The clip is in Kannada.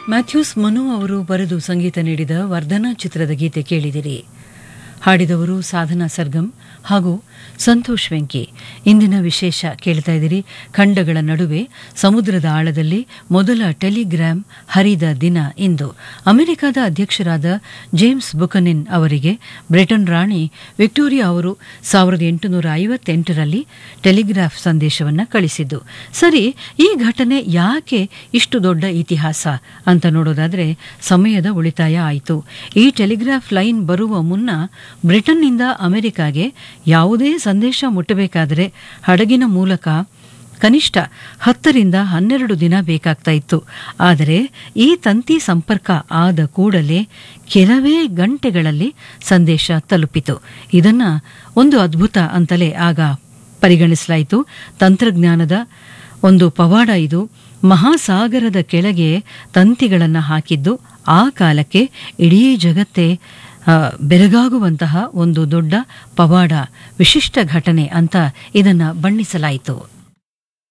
ಮ್ಯಾಥ್ಯೂಸ್ ಮನು ಅವರು ಬರೆದು ಸಂಗೀತ ನೀಡಿದ ವರ್ಧನಾ ಚಿತ್ರದ ಗೀತೆ ಕೇಳಿದಿರಿ ಹಾಡಿದವರು ಸಾಧನಾ ಸರ್ಗಮ್ ಹಾಗೂ ಸಂತೋಷ್ ವೆಂಕಿ ಇಂದಿನ ವಿಶೇಷ ಕೇಳ್ತಾ ಇದ್ದೀರಿ ಖಂಡಗಳ ನಡುವೆ ಸಮುದ್ರದ ಆಳದಲ್ಲಿ ಮೊದಲ ಟೆಲಿಗ್ರಾಮ್ ಹರಿದ ದಿನ ಇಂದು ಅಮೆರಿಕದ ಅಧ್ಯಕ್ಷರಾದ ಜೇಮ್ಸ್ ಬುಕನಿನ್ ಅವರಿಗೆ ಬ್ರಿಟನ್ ರಾಣಿ ವಿಕ್ಟೋರಿಯಾ ಅವರು ಸಾವಿರದ ಎಂಟುನೂರ ಐವತ್ತೆಂಟರಲ್ಲಿ ಟೆಲಿಗ್ರಾಫ್ ಸಂದೇಶವನ್ನು ಕಳಿಸಿದ್ದು ಸರಿ ಈ ಘಟನೆ ಯಾಕೆ ಇಷ್ಟು ದೊಡ್ಡ ಇತಿಹಾಸ ಅಂತ ನೋಡೋದಾದ್ರೆ ಸಮಯದ ಉಳಿತಾಯ ಆಯಿತು ಈ ಟೆಲಿಗ್ರಾಫ್ ಲೈನ್ ಬರುವ ಮುನ್ನ ಬ್ರಿಟನ್ನಿಂದ ಅಮೆರಿಕಾಗೆ ಯಾವುದೇ ಸಂದೇಶ ಮುಟ್ಟಬೇಕಾದರೆ ಹಡಗಿನ ಮೂಲಕ ಕನಿಷ್ಠ ಹತ್ತರಿಂದ ಹನ್ನೆರಡು ದಿನ ಬೇಕಾಗ್ತಾ ಇತ್ತು ಆದರೆ ಈ ತಂತಿ ಸಂಪರ್ಕ ಆದ ಕೂಡಲೇ ಕೆಲವೇ ಗಂಟೆಗಳಲ್ಲಿ ಸಂದೇಶ ತಲುಪಿತು ಇದನ್ನ ಒಂದು ಅದ್ಭುತ ಅಂತಲೇ ಆಗ ಪರಿಗಣಿಸಲಾಯಿತು ತಂತ್ರಜ್ಞಾನದ ಒಂದು ಪವಾಡ ಇದು ಮಹಾಸಾಗರದ ಕೆಳಗೆ ತಂತಿಗಳನ್ನು ಹಾಕಿದ್ದು ಆ ಕಾಲಕ್ಕೆ ಇಡೀ ಜಗತ್ತೇ ಆ, ಬೆರಗಾಗುವಂತಹ ಒಂದು ದೊಡ್ಡ ಪವಾಡ ವಿಶಿಷ್ಟ ಘಟನೆ ಅಂತ ಇದನ್ನ ಬಣ್ಣಿಸಲಾಯಿತು